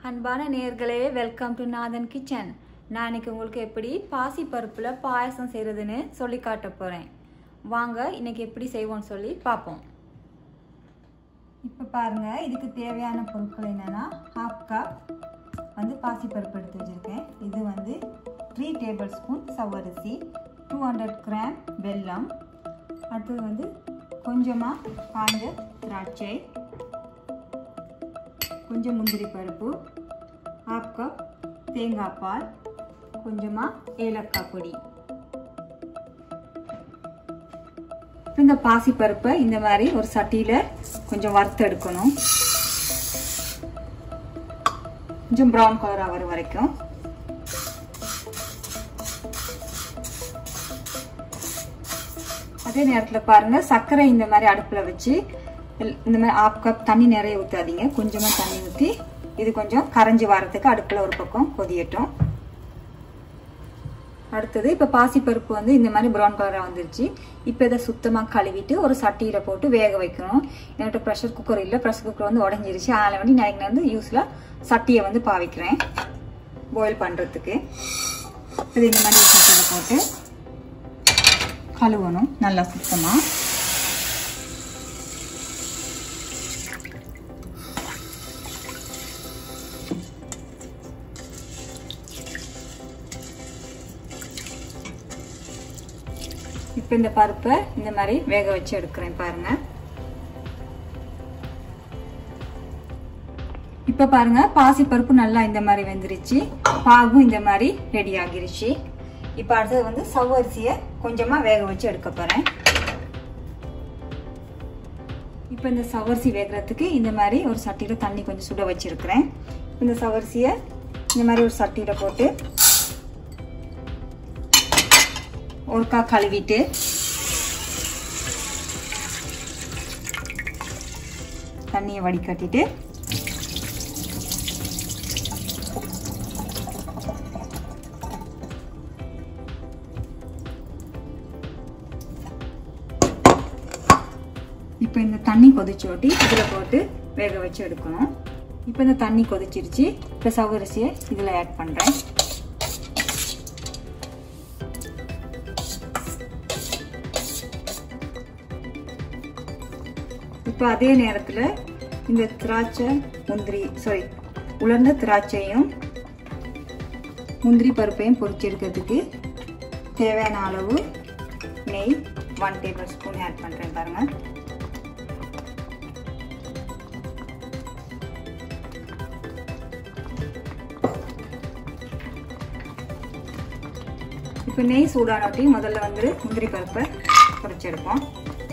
அன்பான நேயர்களே welcome to Nathan kitchen நான் இன்னைக்கு உங்களுக்கு எப்படி பாசி பருப்பில் பாயசம் செய்கிறதுன்னு சொல்லி காட்ட போகிறேன் வாங்க இன்னைக்கு எப்படி செய்வோம்னு சொல்லி பார்ப்போம் இப்போ பாருங்கள் இதுக்கு தேவையான பொருட்கள் என்னென்னா ஹாஃப் கப் வந்து பாசி பருப்பு எடுத்து வச்சுருக்கேன் இது வந்து த்ரீ டேபிள் ஸ்பூன் சவ்வரிசி டூ ஹண்ட்ரட் கிராம் வெல்லம் அடுத்தது வந்து கொஞ்சமாக காஞ்ச திராட்சை கொஞ்சம் முந்திரி பருப்பு ஹாஃப் கப் தேங்காய் பால் கொஞ்சமாக ஏலக்காய் பொடி இந்த பாசி பருப்பை இந்த மாதிரி ஒரு சட்டியில் கொஞ்சம் வறுத்து எடுக்கணும் கொஞ்சம் ப்ரௌன் கலர் ஆகிற வரைக்கும் அதே நேரத்தில் பாருங்கள் சர்க்கரை இந்த மாதிரி அடுப்பில் வச்சு இந்த மாதிரி ஆஃப் கப் தண்ணி நிறைய ஊற்றாதீங்க கொஞ்சமாக தண்ணி ஊற்றி இது கொஞ்சம் கரைஞ்சி வரத்துக்கு அடுப்பில் ஒரு பக்கம் கொதியட்டும் அடுத்தது இப்போ பாசிப்பருப்பு வந்து இந்த மாதிரி ப்ரௌன் கலராக வந்துருச்சு இப்போ இதை சுத்தமாக கழுவிட்டு ஒரு சட்டியில் போட்டு வேக வைக்கணும் என்கிட்ட ப்ரெஷர் குக்கர் இல்லை ப்ரெஷர் குக்கர் வந்து உடஞ்சிருச்சு அதனால் வந்து நான் வந்து யூஸில் சட்டியை வந்து பாவிக்கிறேன் பாயில் பண்ணுறதுக்கு இது இந்த மாதிரி சட்டியில் போட்டு கழுவணும் நல்லா சுத்தமாக இப்போ இந்த பருப்பை இந்த மாதிரி வேக வச்சு எடுக்கிறேன் பாருங்க இப்போ பாருங்க பாசி பருப்பு நல்லா இந்த மாதிரி வெந்துருச்சு பாகும் இந்த மாதிரி ரெடி ஆகிருச்சு இப்போ அடுத்தது வந்து சவ்வரிசியை கொஞ்சமாக வேக வச்சு எடுக்க போகிறேன் இப்போ இந்த சவரிசி வேகிறதுக்கு இந்த மாதிரி ஒரு சட்டியில் தண்ணி கொஞ்சம் சுட வச்சிருக்கிறேன் இந்த சவரிசியை இந்த மாதிரி ஒரு சட்டியில் போட்டு ஒருக்கா கழுவிட்டு தண்ணியை வடிகட்டிட்டு இப்போ இந்த தண்ணி கொதிச்சு ஓட்டி இதில் போட்டு வேக வச்சு எடுக்கணும் இப்போ இந்த தண்ணி கொதிச்சிருச்சு இப்போ சவரிசியை இதில் ஆட் பண்ணுறேன் இப்போ அதே நேரத்தில் இந்த திராட்சை முந்திரி சாரி உலர்ந்த திராட்சையும் முந்திரி பருப்பையும் பொரிச்செடுக்கிறதுக்கு தேவையான அளவு நெய் ஒன் டேபிள் ஸ்பூன் ஆட் பண்ணுறேன் பாருங்கள் இப்போ நெய் சூடானட்டி முதல்ல வந்து முந்திரி பருப்பை பொரிச்செடுப்போம்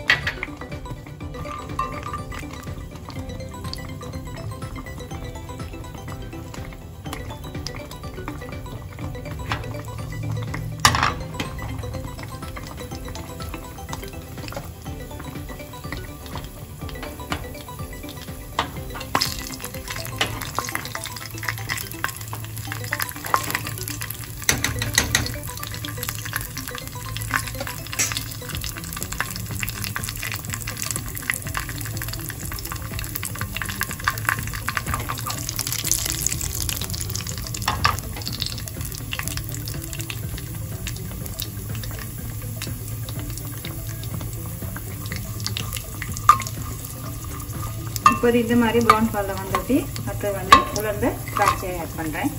இப்போது இந்த மாதிரி ப்ரௌன் கலரில் வந்துட்டு அடுத்து வந்து உலர்ந்த திராட்சையை ஆட் பண்ணுறேன்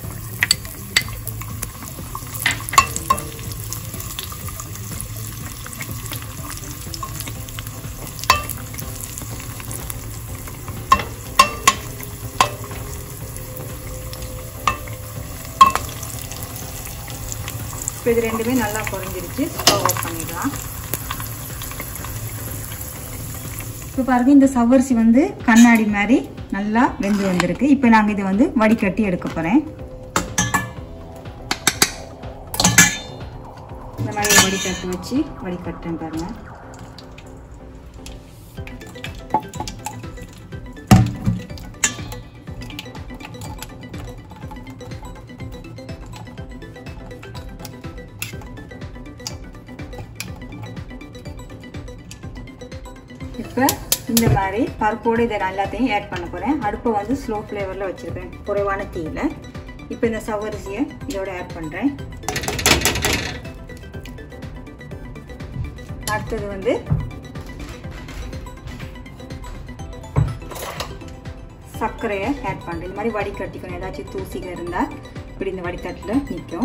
இப்போ இது ரெண்டுமே நல்லா குறைஞ்சிருச்சு ஸ்டவ் ஆஃப் பண்ணிடலாம் இப்போ பாருங்க இந்த சவ்வரிசி வந்து கண்ணாடி மாதிரி நல்லா வெந்து வந்திருக்கு இப்போ நாங்கள் இதை வந்து வடிகட்டி எடுக்க போகிறேன் இந்த மாதிரி வடிகட்டு வச்சு வடிகட்டுறேன் பாருங்க இப்போ இந்த மாதிரி பருப்போடு இதை எல்லாத்தையும் ஆட் பண்ண போகிறேன் அடுப்பை வந்து ஸ்லோ ஃப்ளேவரில் வச்சுருக்கேன் குறைவான தீயில் இப்போ இந்த சவரிசியை இதோட ஆட் பண்ணுறேன் அடுத்தது வந்து சர்க்கரையை ஆட் பண்ணுறேன் இந்த மாதிரி வடிகட்டிக்கணும் ஏதாச்சும் தூசிக இருந்தால் இப்படி இந்த வடித்தட்டில் நிற்கும்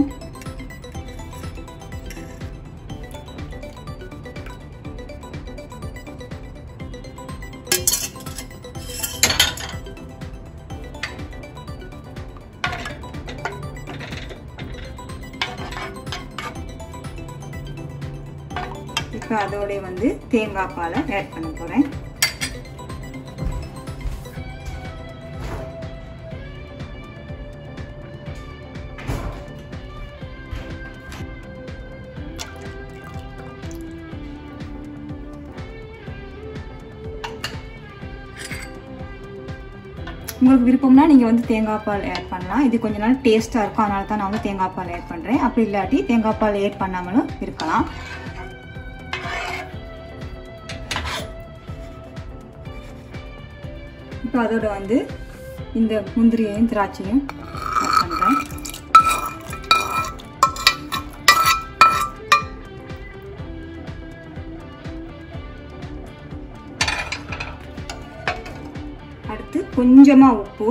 இப்போ அதோட வந்து தேங்காய் பாலை ஆட் பண்ண போகிறேன் உங்களுக்கு விருப்பம்னா நீங்கள் வந்து தேங்காய் பால் ஆட் பண்ணலாம் இது கொஞ்ச நாள் டேஸ்ட்டாக இருக்கும் அதனால தான் நான் வந்து தேங்காய் பால் ஆட் பண்ணுறேன் அப்படி இல்லாட்டி தேங்காய் பால் ஆட் பண்ணாமலும் இருக்கலாம் இப்போ அதோட வந்து இந்த முந்திரியையும் திராட்சையும் ஆட் பண்ணுறேன் அடுத்து கொஞ்சமாக உப்பு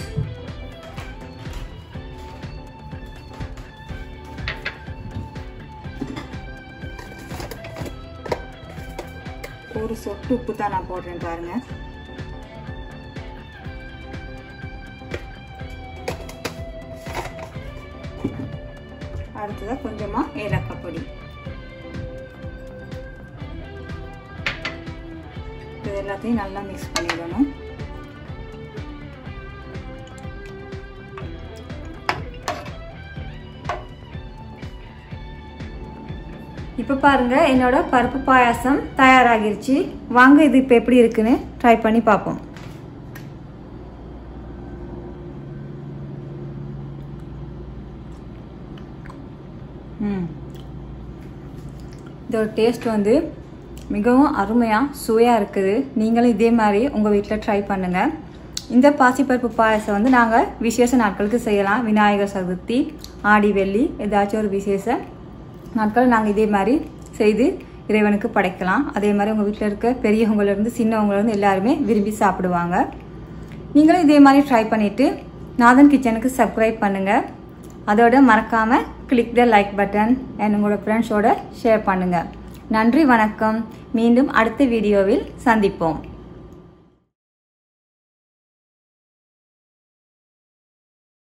ஒரு சொட்டு உப்பு தான் நான் போடுறேன் பாருங்க அடுத்ததாக கொஞ்சமாக ஏலக்காய் பொடி இது எல்லாத்தையும் நல்லா மிக்ஸ் பண்ணிடணும் இப்போ பாருங்க என்னோட பருப்பு பாயாசம் தயாராகிருச்சு வாங்க இது இப்போ எப்படி இருக்குன்னு ட்ரை பண்ணி பார்ப்போம் ம் இதோட டேஸ்ட் வந்து மிகவும் அருமையாக சுவையாக இருக்குது நீங்களும் இதே மாதிரி உங்கள் வீட்டில் ட்ரை பண்ணுங்கள் இந்த பாசிப்பருப்பு பாயசம் வந்து நாங்கள் விசேஷ நாட்களுக்கு செய்யலாம் விநாயகர் சதுர்த்தி ஆடி வெள்ளி ஏதாச்சும் ஒரு விசேஷ நாட்கள் நாங்கள் இதே மாதிரி செய்து இறைவனுக்கு படைக்கலாம் அதே மாதிரி உங்கள் வீட்டில் இருக்க பெரியவங்கலேருந்து சின்னவங்கலேருந்து எல்லாருமே விரும்பி சாப்பிடுவாங்க நீங்களும் இதே மாதிரி ட்ரை பண்ணிவிட்டு நாதன் கிச்சனுக்கு சப்ஸ்கிரைப் பண்ணுங்கள் அதோட மறக்காமல் click the like button and உங்களோட ஃப்ரெண்ட்ஸோட ஷேர் பண்ணுங்கள் நன்றி வணக்கம் மீண்டும் அடுத்த வீடியோவில் சந்திப்போம்